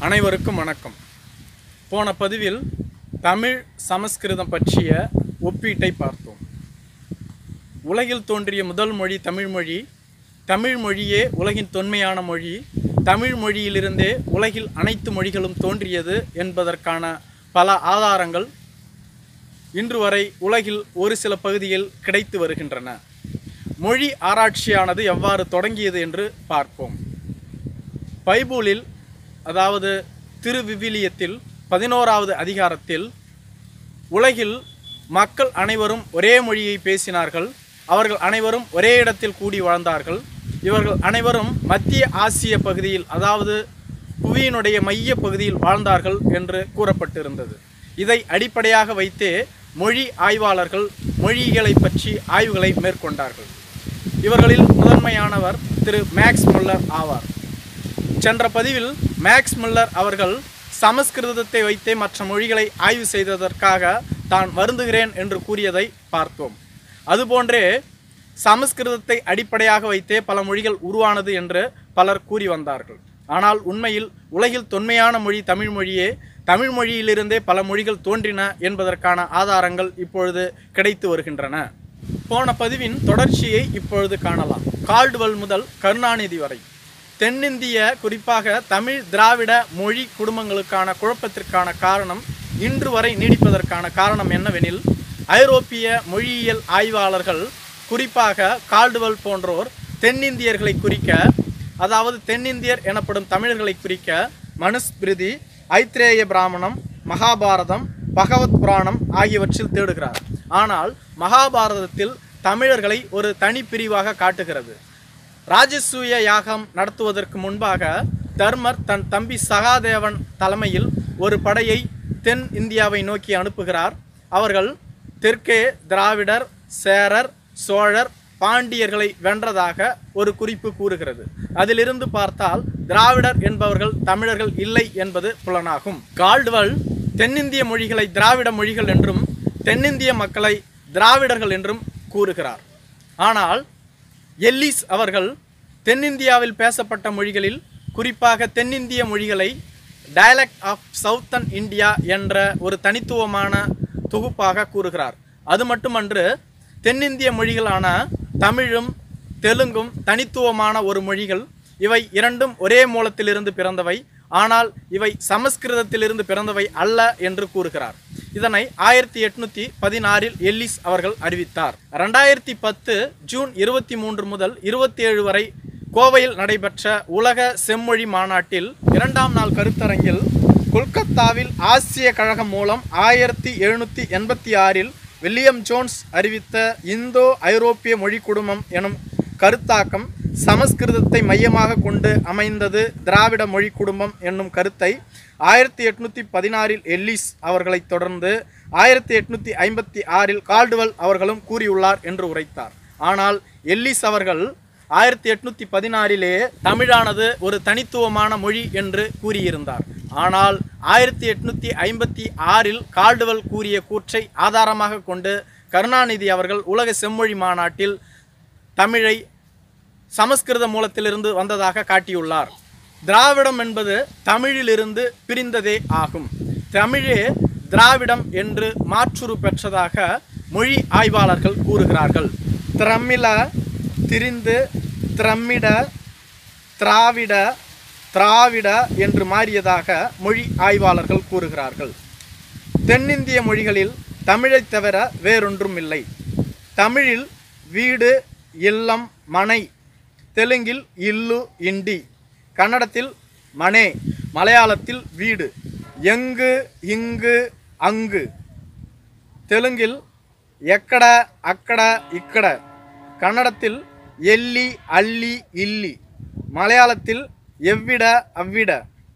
அனைவருக்கும் வணக்கம் போன பதிவில் தமிழ் சமஸ்கிருதம் பற்றிய ஒப்பீட்டை பார்த்தோம் உலகில் தோன்றிய முதல் மொழி தமிழ் மொழி தமிழ் மொழியே உலகின் தொன்மையான மொழி தமிழ் மொழியிலிருந்தே உலகில் அனைத்து மொழிகளும் தோன்றியது என்பதற்கான பல ஆதாரங்கள் இன்று வரை உலகில் ஒரு சில பகுதியில் கிடைத்து வருகின்றன மொழி ஆராய்ச்சியானது எவ்வாறு தொடங்கியது என்று பார்ப்போம் பைபிளில் அதாவது திருவிவிலியத்தில் பதினோராவது அதிகாரத்தில் உலகில் மக்கள் அனைவரும் ஒரே மொழியை பேசினார்கள் அவர்கள் அனைவரும் ஒரே இடத்தில் கூடி வாழ்ந்தார்கள் இவர்கள் அனைவரும் மத்திய ஆசிய பகுதியில் அதாவது புவியினுடைய மைய பகுதியில் வாழ்ந்தார்கள் என்று கூறப்பட்டிருந்தது இதை அடிப்படையாக வைத்தே மொழி ஆய்வாளர்கள் மொழிகளை பற்றி ஆய்வுகளை மேற்கொண்டார்கள் இவர்களில் முதன்மையானவர் திரு மேக்ஸ் முல்லர் ஆவார் சென்ற பதிவில் மேக்ஸ் முல்லர் அவர்கள் சமஸ்கிருதத்தை வைத்தே மற்ற மொழிகளை ஆய்வு செய்ததற்காக தான் வருந்துகிறேன் என்று கூறியதை பார்த்தோம் அதுபோன்றே சமஸ்கிருதத்தை அடிப்படையாக வைத்தே பல மொழிகள் உருவானது என்று பலர் கூறி வந்தார்கள் ஆனால் உண்மையில் உலகில் தொன்மையான மொழி தமிழ் மொழியே தமிழ் மொழியிலிருந்தே பல மொழிகள் தோன்றின என்பதற்கான ஆதாரங்கள் இப்பொழுது கிடைத்து வருகின்றன போன பதிவின் தொடர்ச்சியை இப்பொழுது காணலாம் கால்டுவல் முதல் கருணாநிதி வரை தென்னிந்திய குறிப்பாக தமிழ் திராவிட மொழி குடும்பங்களுக்கான குழப்பத்திற்கான காரணம் இன்று வரை நீடிப்பதற்கான காரணம் என்னவெனில் ஐரோப்பிய மொழியியல் ஆய்வாளர்கள் குறிப்பாக கால்டுவல் போன்றோர் தென்னிந்தியர்களை குறிக்க அதாவது தென்னிந்தியர் எனப்படும் தமிழர்களை குறிக்க மனுஸ்மிருதி ஐத்ரேய பிராமணம் மகாபாரதம் பகவத் புராணம் ஆகியவற்றில் தேடுகிறார் ஆனால் மகாபாரதத்தில் தமிழர்களை ஒரு தனிப்பிரிவாக காட்டுகிறது ராஜசூய யாகம் நடத்துவதற்கு முன்பாக தர்மர் தன் தம்பி சகாதேவன் தலைமையில் ஒரு படையை தென் இந்தியாவை நோக்கி அனுப்புகிறார் அவர்கள் தெற்கே திராவிடர் சேரர் சோழர் பாண்டியர்களை வென்றதாக ஒரு குறிப்பு கூறுகிறது அதிலிருந்து பார்த்தால் திராவிடர் என்பவர்கள் தமிழர்கள் இல்லை என்பது புலனாகும் கால்டுவல் தென்னிந்திய மொழிகளை திராவிட மொழிகள் என்றும் தென்னிந்திய மக்களை திராவிடர்கள் என்றும் கூறுகிறார் ஆனால் எல்லிஸ் அவர்கள் தென்னிந்தியாவில் பேசப்பட்ட மொழிகளில் குறிப்பாக தென்னிந்திய மொழிகளை டயலக்ட் ஆஃப் சவுத்தன் இந்தியா என்ற ஒரு தனித்துவமான தொகுப்பாக கூறுகிறார் அது மட்டுமன்று தென்னிந்திய மொழிகளான தமிழும் தெலுங்கும் தனித்துவமான ஒரு மொழிகள் இவை இரண்டும் ஒரே மூலத்திலிருந்து பிறந்தவை ஆனால் இவை சமஸ்கிருதத்திலிருந்து பிறந்தவை அல்ல என்று கூறுகிறார் இதனை ஆயிரத்தி எட்நூத்தி பதினாறில் எல்லிஸ் அவர்கள் அறிவித்தார் ரெண்டாயிரத்தி பத்து ஜூன் இருபத்தி மூன்று முதல் இருபத்தி ஏழு வரை கோவையில் நடைபெற்ற உலக செம்மொழி மாநாட்டில் இரண்டாம் நாள் கருத்தரங்கில் கொல்கத்தாவில் ஆசிய கழகம் மூலம் ஆயிரத்தி எழுநூற்றி எண்பத்தி ஆறில் வில்லியம் ஜோன்ஸ் அறிவித்த இந்தோ ஐரோப்பிய மொழி குடும்பம் எனும் கருத்தாக்கம் சமஸ்கிருதத்தை மையமாக கொண்டு அமைந்தது திராவிட மொழி குடும்பம் என்னும் கருத்தை ஆயிரத்தி எட்நூற்றி பதினாறில் எல்லிஸ் அவர்களைத் தொடர்ந்து ஆயிரத்தி எட்நூற்றி ஐம்பத்தி ஆறில் கால்டுவல் அவர்களும் கூறியுள்ளார் என்று உரைத்தார் ஆனால் எல்லிஸ் அவர்கள் ஆயிரத்தி எட்நூற்றி பதினாறிலே தமிழானது ஒரு தனித்துவமான மொழி என்று கூறியிருந்தார் ஆனால் ஆயிரத்தி எட்நூற்றி ஐம்பத்தி ஆறில் கால்டுவல் கூறிய கூற்றை ஆதாரமாக கொண்டு கருணாநிதி அவர்கள் உலக செம்மொழி மாநாட்டில் தமிழை சமஸ்கிருத மூலத்திலிருந்து வந்ததாக காட்டியுள்ளார் திராவிடம் என்பது தமிழிலிருந்து பிரிந்ததே ஆகும் தமிழே திராவிடம் என்று மாற்றுரு பெற்றதாக மொழி ஆய்வாளர்கள் கூறுகிறார்கள் திரமிழ திரிந்து திரமிட திராவிட திராவிட என்று மாறியதாக மொழி ஆய்வாளர்கள் கூறுகிறார்கள் தென்னிந்திய மொழிகளில் தமிழைத் தவிர வேறொன்றும் இல்லை தமிழில் வீடு இல்லம் மனை தெலுங்கில் இல்லு இண்டி கன்னடத்தில் மனே மலையாளத்தில் வீடு எங்கு இங்கு அங்கு தெலுங்கில் எக்கட அக்கட இக்கட கன்னடத்தில் எல்லி அள்ளி இல்லி மலையாளத்தில் எவ்விட அவ்விட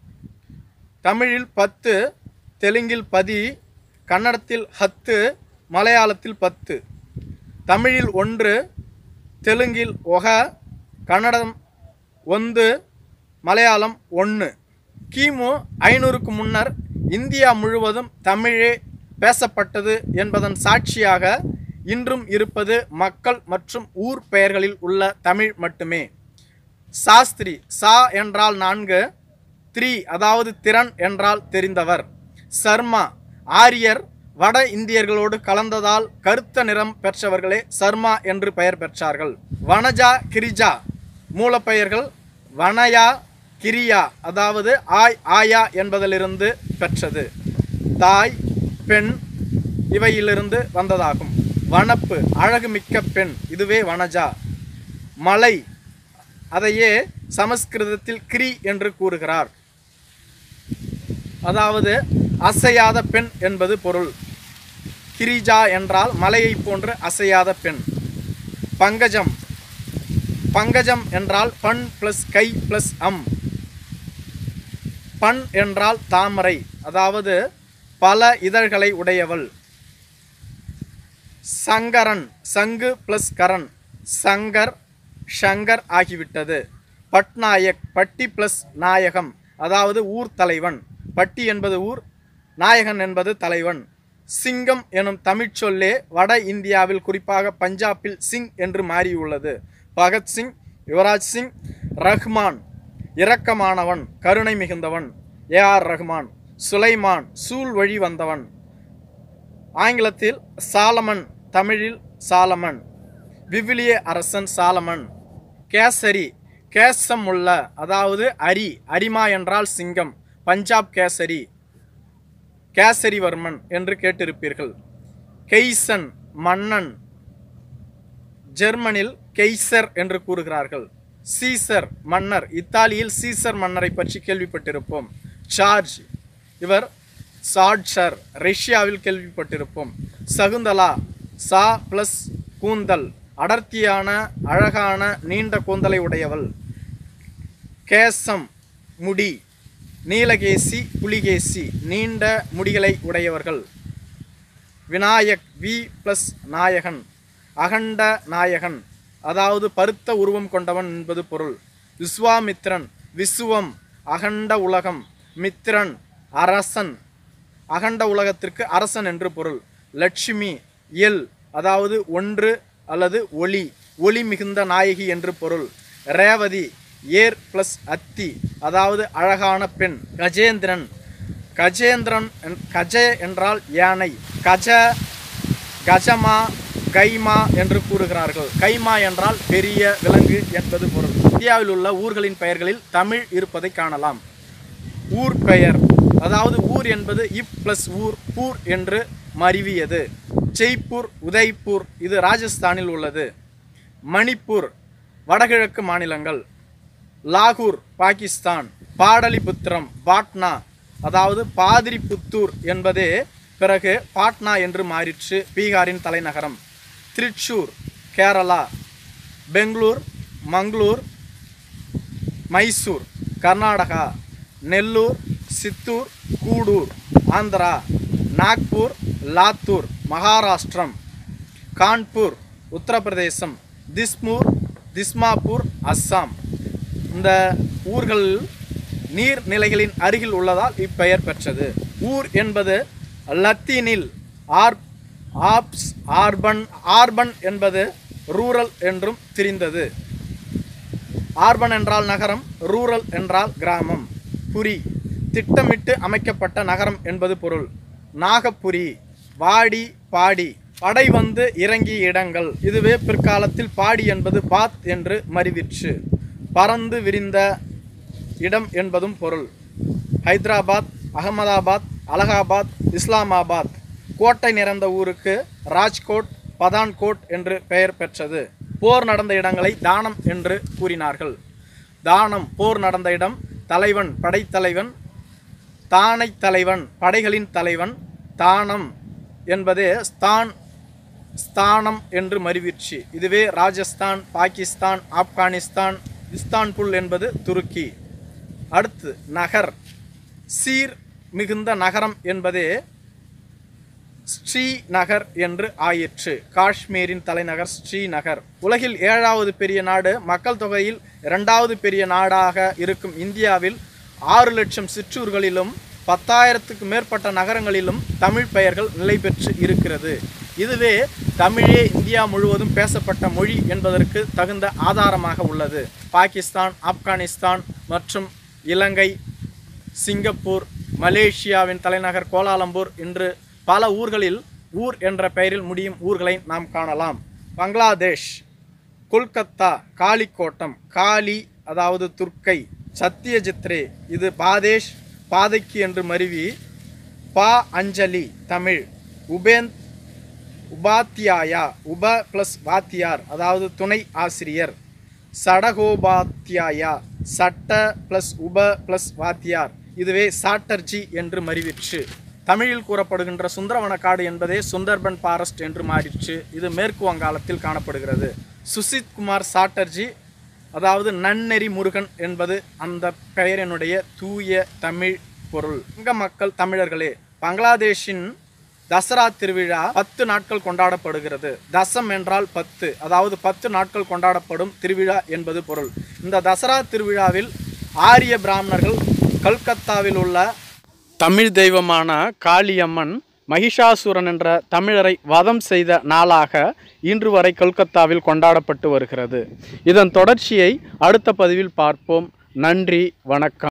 தமிழில் பத்து தெலுங்கில் பதி கன்னடத்தில் ஹத்து மலையாளத்தில் பத்து தமிழில் ஒன்று தெலுங்கில் ஒக கன்னடம் ஒந்து மலையாளம் ஒன்று கிமு ஐநூறுக்கு முன்னர் இந்தியா முழுவதும் தமிழே பேசப்பட்டது என்பதன் சாட்சியாக இன்றும் இருப்பது மக்கள் மற்றும் ஊர் பெயர்களில் உள்ள தமிழ் மட்டுமே சாஸ்திரி சா என்றால் நான்கு த்ரீ அதாவது திறன் என்றால் தெரிந்தவர் சர்மா ஆரியர் வட இந்தியர்களோடு கலந்ததால் கருத்த நிறம் பெற்றவர்களே சர்மா என்று பெயர் பெற்றார்கள் வனஜா கிரிஜா மூலப்பெயர்கள் வனயா கிரியா அதாவது ஆய் ஆயா என்பதிலிருந்து பெற்றது தாய் பெண் இவையிலிருந்து வந்ததாகும் வனப்பு அழகுமிக்க பெண் இதுவே வனஜா மலை அதையே சமஸ்கிருதத்தில் கிரி என்று கூறுகிறார் அதாவது அசையாத பெண் என்பது பொருள் கிரிஜா என்றால் மலையைப் போன்று அசையாத பெண் பங்கஜம் பங்கஜம் என்றால் பண் பிளஸ் கை பிளஸ் அம் பண் என்றால் தாமரை அதாவது பல இதழ்களை உடையவள் சங்கரன் சங்கு பிளஸ் கரண் சங்கர் ஷங்கர் ஆகிவிட்டது பட்நாயக் பட்டி பிளஸ் நாயகம் அதாவது ஊர் தலைவன் பட்டி என்பது ஊர் நாயகன் என்பது தலைவன் சிங்கம் எனும் தமிழ்ச்சொல்லே வட இந்தியாவில் குறிப்பாக பஞ்சாபில் சிங் என்று மாறியுள்ளது பகத்சிங் யுவராஜ் சிங் ரஹ்மான் இரக்கமானவன் கருணை மிகுந்தவன் ஏ ஆர் ரஹ்மான் சுலைமான் சூழ் வழி வந்தவன் ஆங்கிலத்தில் சாலமன் தமிழில் சாலமன் விவிலிய அரசன் சாலமன் கேசரி கேசம் உள்ள அதாவது அரி அரிமா என்றால் சிங்கம் பஞ்சாப் கேசரி கேசரிவர்மன் என்று கேட்டிருப்பீர்கள் கெய்சன் மன்னன் ஜெர்மனில் கெய்சர் என்று கூறுகிறார்கள் சீசர் மன்னர் இத்தாலியில் சீசர் மன்னரை பற்றி கேள்விப்பட்டிருப்போம் சார்ஜ் இவர் சாட்சர் ரஷ்யாவில் கேள்விப்பட்டிருப்போம் சகுந்தலா சா பிளஸ் கூந்தல் அடர்த்தியான அழகான நீண்ட கூந்தலை உடையவள் கேசம் முடி நீலகேசி புலிகேசி நீண்ட முடிகளை உடையவர்கள் விநாயக் வி பிளஸ் நாயகன் அகண்ட நாயகன் அதாவது பருத்த உருவம் கொண்டவன் என்பது பொருள் விஸ்வாமித்ரன் விசுவம் அகண்ட உலகம் மித்ரன் அரசன் அகண்ட உலகத்திற்கு அரசன் என்று பொருள் லட்சுமி எல் அதாவது ஒன்று அல்லது ஒளி ஒளி மிகுந்த நாயகி என்று பொருள் ரேவதி ஏர் பிளஸ் அத்தி அதாவது அழகான பெண் கஜேந்திரன் கஜேந்திரன் என்- கஜ என்றால் யானை கஜ கஜமா கைமா என்று கூறுகிறார்கள் கைமா என்றால் பெரிய விலங்கு என்பது பொருள் இந்தியாவில் உள்ள ஊர்களின் பெயர்களில் தமிழ் இருப்பதை காணலாம் ஊர் பெயர் அதாவது ஊர் என்பது இப் பிளஸ் ஊர் பூர் என்று மருவியது ஜெய்ப்பூர் உதய்பூர் இது ராஜஸ்தானில் உள்ளது மணிப்பூர் வடகிழக்கு மாநிலங்கள் லாகூர் பாகிஸ்தான் பாடலிபுத்திரம் பாட்னா அதாவது பாதிரிபுத்தூர் என்பதே பிறகு பாட்னா என்று மாறிற்று பீகாரின் தலைநகரம் திருச்சூர் கேரளா பெங்களூர் மங்களூர் மைசூர் கர்நாடகா நெல்லூர் சித்தூர் கூடூர் ஆந்திரா நாக்பூர் லாத்தூர் மகாராஷ்டிரம் கான்பூர் உத்தரப்பிரதேசம் திஸ்மூர் திஸ்மாப்பூர் அஸ்ஸாம் இந்த ஊர்கள் நீர்நிலைகளின் அருகில் உள்ளதால் இப்பெயர் பெற்றது ஊர் என்பது லத்தீனில் ஆர் ஆப்ஸ் ஆர்பன் ஆர்பன் என்பது ரூரல் என்றும் திரிந்தது ஆர்பன் என்றால் நகரம் ரூரல் என்றால் கிராமம் புரி திட்டமிட்டு அமைக்கப்பட்ட நகரம் என்பது பொருள் நாகப்புரி வாடி பாடி படை வந்து இறங்கிய இடங்கள் இதுவே பிற்காலத்தில் பாடி என்பது பாத் என்று மறிவிற்று பறந்து விரிந்த இடம் என்பதும் பொருள் ஹைதராபாத் அகமதாபாத் அலகாபாத் இஸ்லாமாபாத் கோட்டை நிறைந்த ஊருக்கு ராஜ்கோட் பதான்கோட் என்று பெயர் பெற்றது போர் நடந்த இடங்களை தானம் என்று கூறினார்கள் தானம் போர் நடந்த இடம் தலைவன் படைத்தலைவன் தானை தலைவன் படைகளின் தலைவன் தானம் என்பதே ஸ்தான் ஸ்தானம் என்று மறிவிற்று இதுவே ராஜஸ்தான் பாகிஸ்தான் ஆப்கானிஸ்தான் இஸ்தான்புல் என்பது துருக்கி அடுத்து நகர் சீர் மிகுந்த நகரம் என்பதே ஸ்ரீநகர் என்று ஆயிற்று காஷ்மீரின் தலைநகர் ஸ்ரீநகர் உலகில் ஏழாவது பெரிய நாடு மக்கள் தொகையில் இரண்டாவது பெரிய நாடாக இருக்கும் இந்தியாவில் ஆறு லட்சம் சிற்றூர்களிலும் பத்தாயிரத்துக்கு மேற்பட்ட நகரங்களிலும் தமிழ் பெயர்கள் நிலை பெற்று இருக்கிறது இதுவே தமிழே இந்தியா முழுவதும் பேசப்பட்ட மொழி என்பதற்கு தகுந்த ஆதாரமாக உள்ளது பாகிஸ்தான் ஆப்கானிஸ்தான் மற்றும் இலங்கை சிங்கப்பூர் மலேசியாவின் தலைநகர் கோலாலம்பூர் என்று பல ஊர்களில் ஊர் என்ற பெயரில் முடியும் ஊர்களை நாம் காணலாம் பங்களாதேஷ் கொல்கத்தா காளிக்கோட்டம் காளி அதாவது துர்க்கை சத்தியஜித்ரே இது பாதேஷ் பாதைக்கு என்று மருவி பா அஞ்சலி தமிழ் உபேந்த் உபாத்தியாயா உப ப்ளஸ் வாத்தியார் அதாவது துணை ஆசிரியர் சடகோபாத்தியாயா சட்ட ப்ளஸ் உப ப்ளஸ் வாத்தியார் இதுவே சாட்டர்ஜி என்று மறிவிற்று தமிழில் கூறப்படுகின்ற சுந்தரவனக்காடு என்பதே சுந்தர்பன் ஃபாரஸ்ட் என்று மாறிற்று இது மேற்கு வங்காளத்தில் காணப்படுகிறது சுசித் குமார் சாட்டர்ஜி அதாவது நன்னெறி முருகன் என்பது அந்த பெயரினுடைய தூய தமிழ் பொருள் வங்க மக்கள் தமிழர்களே பங்களாதேஷின் தசரா திருவிழா பத்து நாட்கள் கொண்டாடப்படுகிறது தசம் என்றால் பத்து அதாவது பத்து நாட்கள் கொண்டாடப்படும் திருவிழா என்பது பொருள் இந்த தசரா திருவிழாவில் ஆரிய பிராமணர்கள் கல்கத்தாவில் உள்ள தமிழ் தெய்வமான காளியம்மன் மகிஷாசுரன் என்ற தமிழரை வதம் செய்த நாளாக இன்று வரை கொல்கத்தாவில் கொண்டாடப்பட்டு வருகிறது இதன் தொடர்ச்சியை அடுத்த பதிவில் பார்ப்போம் நன்றி வணக்கம்